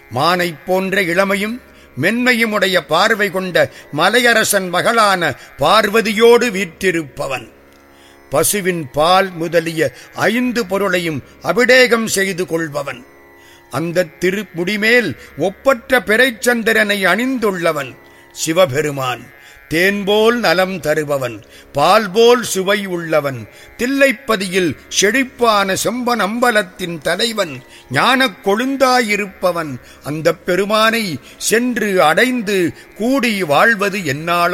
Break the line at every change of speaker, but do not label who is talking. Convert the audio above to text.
மானைப் போன்ற இளமையும் மென்மையும் உடைய பார்வை கொண்ட மலையரசன் மகளான பார்வதியோடு வீற்றிருப்பவன் பசுவின் பால் முதலிய ஐந்து பொருளையும் அபிடேகம் செய்து கொள்பவன் அந்த திருமுடிமேல் ஒப்பற்ற பிறைச்சந்திரனை அணிந்துள்ளவன் சிவபெருமான் தேன்போல் நலம் தருபவன் பால்போல் சுவை உள்ளவன் தில்லைப்பதியில் செழிப்பான செம்பன் அம்பலத்தின் தலைவன் ஞானக் கொழுந்தாயிருப்பவன் அந்த பெருமானை சென்று அடைந்து கூடி வாழ்வது என்னாலோ